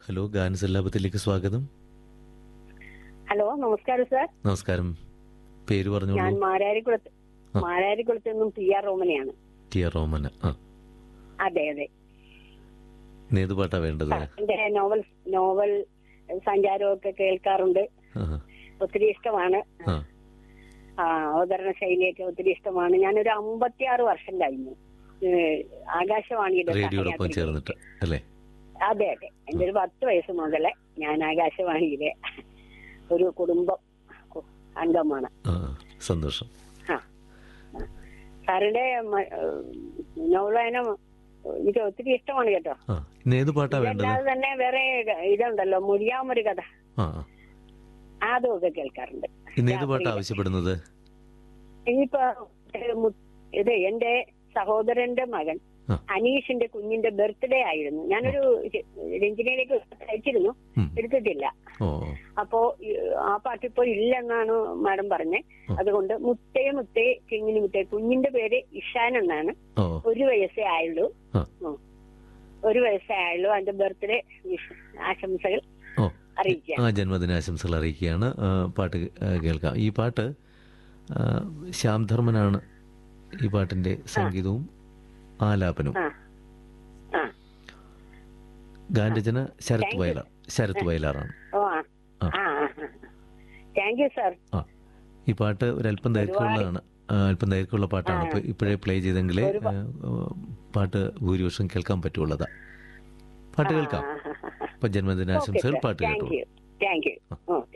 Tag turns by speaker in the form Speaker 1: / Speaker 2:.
Speaker 1: Hello ഗാനസല്ലാപത്തിലേക്ക് സ്വാഗതം
Speaker 2: hello നമസ്കാരം sir
Speaker 1: നമസ്കാരം പേര്
Speaker 2: ഞാൻ
Speaker 1: പറഞ്ഞോളൂ
Speaker 2: മാരാരിക്കുളത്ത്
Speaker 1: ആ.
Speaker 2: മാരാരിക്കുളത്ത് നിന്നും പി ആർ റോമനയാണ്
Speaker 1: ടി ആർ റോമന ആ
Speaker 2: അതെ അതെ
Speaker 1: ഇന്ന് ഏത് പാട്ടാ വേണ്ടത്
Speaker 2: എന്റെ നോവൽ നോവൽ സഞ്ചാരമൊക്കെ കേൾക്കാറുണ്ട്
Speaker 1: ആ,
Speaker 2: ഒത്തിരി ഇഷ്ടമാണ്
Speaker 1: ആ
Speaker 2: ആ, അവതരണ ശൈലിയൊക്കെ ഒത്തിരി ഇഷ്ടമാണ് ഞാനൊരു അമ്പത്തിയാറ് വർഷം കഴിഞ്ഞു ഏഹ്, ആകാശവാണിയുടെ
Speaker 1: റേഡിയോടൊപ്പം
Speaker 2: സഹയാത്രികയായി.
Speaker 1: ചേർന്നിട്ട് അല്ലേ
Speaker 2: അതെ അതെ എന്റെ ഒരു പത്ത് വയസ്സ് മുതലേ ഞാൻ ആകാശവാണിയിലെ ഒരു കുടുംബം കു- അംഗമാണ്
Speaker 1: ആ സന്തോഷം
Speaker 2: ആ. സാറിന്റെ മ- ഏഹ് നോവൽ വായന എനിക്ക് ഒത്തിരി ഇഷ്ടമാണ് കേട്ടോ
Speaker 1: ആ ഇന്ന് ഏത് പാട്ടാ വേണ്ടത്
Speaker 2: ഇതല്ലാതെ തന്നെ വേറെ ഇതുണ്ടല്ലോ മുരിയാമൊരു കഥ
Speaker 1: ആ ആ.
Speaker 2: അതുമൊക്കെ കേൾക്കാറുണ്ട്
Speaker 1: ഇന്ന് ഏത് പാട്ടാ
Speaker 2: രാത്രിയില്.
Speaker 1: ആവശ്യപ്പെടുന്നത്
Speaker 2: ഇനിയിപ്പോ ഏഹ് മു- ഇത് എന്റെ സഹോദരന്റെ മകൻ
Speaker 1: ആ.
Speaker 2: അനീഷിന്റെ കുഞ്ഞിന്റെ ബർത്ത്ഡേ ആയിരുന്നു ഞാനൊരു രഞ്ജിനിയിലേക്ക് അയച്ചിരുന്നു
Speaker 1: ഉം.
Speaker 2: എടുത്തിട്ടില്ല
Speaker 1: ഓ
Speaker 2: അപ്പോ ഈ- ആ പാട്ടിപ്പോ ഇല്ലെന്നാണ് മാഡം പറഞ്ഞത്
Speaker 1: ഉം.
Speaker 2: അതുകൊണ്ട് മുത്തേ മുത്തേ കിങ്ങിനി മുത്തേ കുഞ്ഞിന്റെ പേര് ഇഷാൻ എന്നാണ്
Speaker 1: ഓ
Speaker 2: ഒരു വയസ്സേ ആയുള്ളൂ
Speaker 1: ആ.
Speaker 2: ഉം. ഒരു വയസ്സേ ആയുള്ളൂ അതിന്റെ ബർത്ത്ഡേ ആശംസകൾ
Speaker 1: ഓ
Speaker 2: അറിയിക്കാം
Speaker 1: ആ ജന്മദിനാശംസകൾ അറിയിക്കുകയാണ് ആ, പാട്ട് ആ, കേൾക്കാം ഈ പാട്ട് ആ, ശ്യാം ധർമ്മനാണ് ഈ പാട്ടിന്റെ സംഗീതവും ആലാപനവും
Speaker 2: ആ ആ
Speaker 1: ഗാനരചന ശരത്
Speaker 2: Thank you.
Speaker 1: വയലാർ ശരത് വയലാറാണ്
Speaker 2: ഓ ആ
Speaker 1: ആ.
Speaker 2: ആ താങ്ക് യു സാർ
Speaker 1: ആ ഈ പാട്ട് ഒരല്പം ദൈർഘ്യമുള്ളതാണ് ആ, അല്പം ദൈർഘ്യമുള്ള പാട്ടാണ് അപ്പോൾ ഇപ്പോഴേ പ്ലേ ചെയ്തെങ്കിലേ ആ, പാട്ട് ഭൂരിപക്ഷം കേൾക്കാൻ പറ്റുള്ളതാ പാട്ട് കേൾക്കാം അപ്പൊ ജന്മദിനാശംസകൾ പാട്ട്
Speaker 2: താങ്ക്
Speaker 1: കേട്ടോളൂ
Speaker 2: യു താങ്ക് യു